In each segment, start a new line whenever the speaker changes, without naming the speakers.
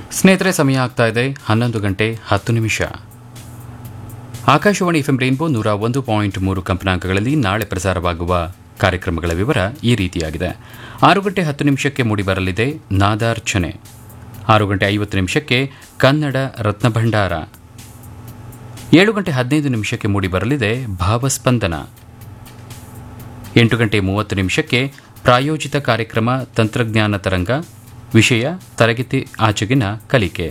ಸ್ನೇಹಿತರೆ ಸಮಯ ಆಗ್ತಾ ಇದೆ ಹನ್ನೊಂದು ಗಂಟೆ ಹತ್ತು ನಿಮಿಷ ಆಕಾಶವಾಣಿ ಎಫ್ಎಂ ರೈನ್ಬೋ ನೂರ ಒಂದು ಪಾಯಿಂಟ್ ಮೂರು ಕಂಪನಾಂಕಗಳಲ್ಲಿ ನಾಳೆ ಪ್ರಸಾರವಾಗುವ ಕಾರ್ಯಕ್ರಮಗಳ ವಿವರ ಈ ರೀತಿಯಾಗಿದೆ ಆರು ಗಂಟೆ ಹತ್ತು ನಿಮಿಷಕ್ಕೆ ಮೂಡಿಬರಲಿದೆ ನಾದಾರ್ಚನೆ ಆರು ಗಂಟೆ ಐವತ್ತು ನಿಮಿಷಕ್ಕೆ ಕನ್ನಡ ರತ್ನಭಂಡಾರ ಏಳು ಗಂಟೆ ಹದಿನೈದು ನಿಮಿಷಕ್ಕೆ ಮೂಡಿಬರಲಿದೆ ಭಾವಸ್ಪಂದನ ಎಂಟು ಗಂಟೆ ಮೂವತ್ತು ನಿಮಿಷಕ್ಕೆ ಪ್ರಾಯೋಜಿತ ಕಾರ್ಯಕ್ರಮ ತಂತ್ರಜ್ಞಾನ ತರಂಗ ವಿಷಯ ತರಗತಿ ಆಚೆಗಿನ ಕಲಿಕೆ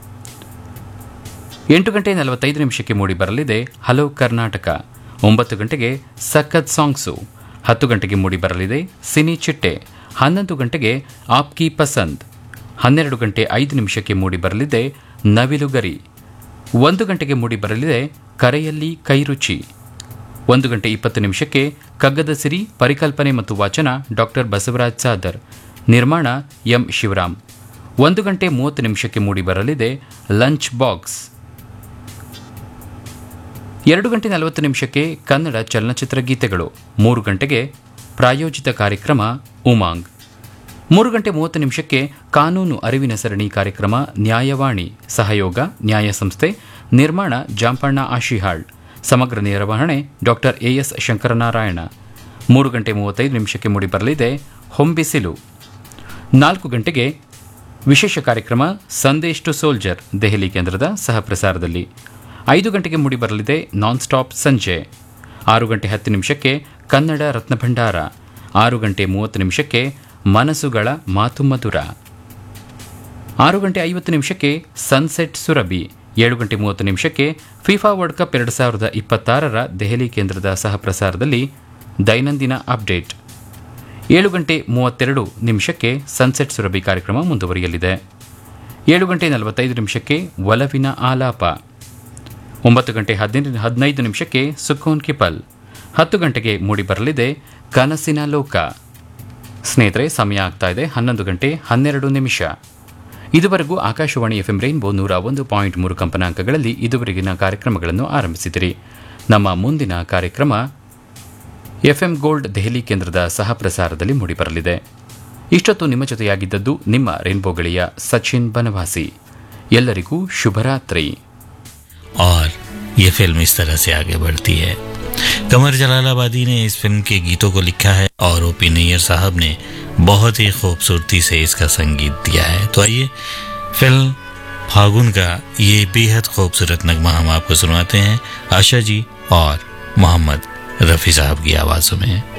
ಎಂಟು ಗಂಟೆ ನಲವತ್ತೈದು ನಿಮಿಷಕ್ಕೆ ಮೂಡಿಬರಲಿದೆ ಹಲೋ ಕರ್ನಾಟಕ ಒಂಬತ್ತು ಗಂಟೆಗೆ ಸಖತ್ ಸಾಂಗ್ಸು ಹತ್ತು ಗಂಟೆಗೆ ಮೂಡಿಬರಲಿದೆ ಸಿನಿ ಚಿಟ್ಟೆ ಹನ್ನೊಂದು ಗಂಟೆಗೆ ಆಪ್ಕಿ ಪಸಂದ್ ಹನ್ನೆರಡು ಗಂಟೆ ಐದು ನಿಮಿಷಕ್ಕೆ ಮೂಡಿಬರಲಿದೆ ನವಿಲುಗರಿ ಒಂದು ಗಂಟೆಗೆ ಮೂಡಿಬರಲಿದೆ ಕರೆಯಲ್ಲಿ ಕೈರುಚಿ ಒಂದು ಗಂಟೆ ಇಪ್ಪತ್ತು ನಿಮಿಷಕ್ಕೆ ಕಗ್ಗದ ಸಿರಿ ಪರಿಕಲ್ಪನೆ ಮತ್ತು ವಾಚನ ಡಾಕ್ಟರ್ ಬಸವರಾಜ್ ಸಾದರ್ ನಿರ್ಮಾಣ ಎಂ ಶಿವರಾಮ್ ಒಂದು ಗಂಟೆ ಮೂವತ್ತು ನಿಮಿಷಕ್ಕೆ ಮೂಡಿಬರಲಿದೆ ಲಂಚ್ ಬಾಕ್ಸ್ ಎರಡು ಗಂಟೆ ನಲವತ್ತು ನಿಮಿಷಕ್ಕೆ ಕನ್ನಡ ಚಲನಚಿತ್ರ ಗೀತೆಗಳು ಮೂರು ಗಂಟೆಗೆ ಪ್ರಾಯೋಜಿತ ಕಾರ್ಯಕ್ರಮ ಉಮಾಂಗ್ ಮೂರು ಗಂಟೆ ಮೂವತ್ತು ನಿಮಿಷಕ್ಕೆ ಕಾನೂನು ಅರಿವಿನ ಸರಣಿ ಕಾರ್ಯಕ್ರಮ ನ್ಯಾಯವಾಣಿ ಸಹಯೋಗ ನ್ಯಾಯ ಸಂಸ್ಥೆ ನಿರ್ಮಾಣ ಜಾಂಪಣ್ಣ ಆಶಿಹಾಳ್ ಸಮಗ್ರ ನಿರ್ವಹಣೆ ಡಾಕ್ಟರ್ ಎಎಸ್ ಶಂಕರನಾರಾಯಣ ಮೂರು ಗಂಟೆ ಮೂವತ್ತೈದು ನಿಮಿಷಕ್ಕೆ ಮೂಡಿಬರಲಿದೆ ಹೊಂಬಿಸಿಲು ನಾಲ್ಕು ಗಂಟೆಗೆ ವಿಶೇಷ ಕಾರ್ಯಕ್ರಮ ಸಂದೇಶ್ ಟು ಸೋಲ್ಜರ್ ದೆಹಲಿ ಕೇಂದ್ರದ ಸಹ ಪ್ರಸಾರದಲ್ಲಿ ಐದು ಗಂಟೆಗೆ ಮೂಡಿಬರಲಿದೆ ನಾನ್ ಸ್ಟಾಪ್ ಸಂಜೆ ಆರು ಗಂಟೆ ಹತ್ತು ನಿಮಿಷಕ್ಕೆ ಕನ್ನಡ ರತ್ನಭಂಡಾರ ಆರು ಗಂಟೆ ಮೂವತ್ತು ನಿಮಿಷಕ್ಕೆ ಮನಸ್ಸುಗಳ ಮಾತು ಮಧುರ ಆರು ಗಂಟೆ ಐವತ್ತು ನಿಮಿಷಕ್ಕೆ ಸನ್ಸೆಟ್ ಸುರಭಿ ಏಳು ಗಂಟೆ ಮೂವತ್ತು ನಿಮಿಷಕ್ಕೆ ಫಿಫಾ ವರ್ಲ್ಡ್ ಕಪ್ ಎರಡು ಸಾವಿರದ ಇಪ್ಪತ್ತಾರರ ದೆಹಲಿ ಕೇಂದ್ರದ ಸಹ ಪ್ರಸಾರದಲ್ಲಿ ದೈನಂದಿನ ಅಪ್ಡೇಟ್ ಏಳು ಗಂಟೆ ಮೂವತ್ತೆರಡು ನಿಮಿಷಕ್ಕೆ ಸನ್ಸೆಟ್ ಸುರಭಿ ಕಾರ್ಯಕ್ರಮ ಮುಂದುವರಿಯಲಿದೆ ಏಳು ಗಂಟೆ ನಲವತ್ತೈದು ನಿಮಿಷಕ್ಕೆ ಒಲವಿನ ಆಲಾಪ ಒಂಬತ್ತು ಗಂಟೆ ಹದಿನೈದು ಹದಿನೈದು ನಿಮಿಷಕ್ಕೆ ಸುಖೋನ್ ಕಿಪಲ್ ಹತ್ತು ಗಂಟೆಗೆ ಮೂಡಿಬರಲಿದೆ ಕನಸಿನ ಲೋಕ ಸ್ನೇಹಿತರೆ ಸಮಯ ಆಗ್ತಾ ಇದೆ ಹನ್ನೊಂದು ಗಂಟೆ ಹನ್ನೆರಡು ನಿಮಿಷ ಇದುವರೆಗೂ ಆಕಾಶವಾಣಿ ಎಫ್ಎಂ ರೈನ್ಬೋ ನೂರ ಒಂದು ಪಾಯಿಂಟ್ ಮೂರು ಕಂಪನಾಂಕಗಳಲ್ಲಿ ಇದುವರೆಗಿನ ಕಾರ್ಯಕ್ರಮಗಳನ್ನು ಆರಂಭಿಸಿದಿರಿ ನಮ್ಮ ಮುಂದಿನ ಕಾರ್ಯಕ್ರಮ ಎಫ್ಎಂ ಗೋಲ್ಡ್ ದೆಹಲಿ ಕೇಂದ್ರದ ಸಹ ಪ್ರಸಾರದಲ್ಲಿ ಮೂಡಿಬರಲಿದೆ ಇಷ್ಟೊತ್ತು ನಿಮ್ಮ ಜೊತೆಯಾಗಿದ್ದದ್ದು ನಿಮ್ಮ ರೈನ್ಬೋ ಗೆಳೆಯ ಸಚಿನ್ ಬನವಾಸಿ ಎಲ್ಲರಿಗೂ ಶುಭರಾತ್ರಿ
और ये फिल्म इस तरह से आगे बढ़ती है कमर जलालाबादी ने इस फिल्म के गीतों को लिखा है और ओ पी नैयर साहब ने बहुत ही खूबसूरती से इसका संगीत दिया है तो आइए फिल्म फागुन का ये बेहद खूबसूरत नगमा हम आपको सुनवाते हैं आशा जी और मोहम्मद रफ़ी साहब की आवाज़ों में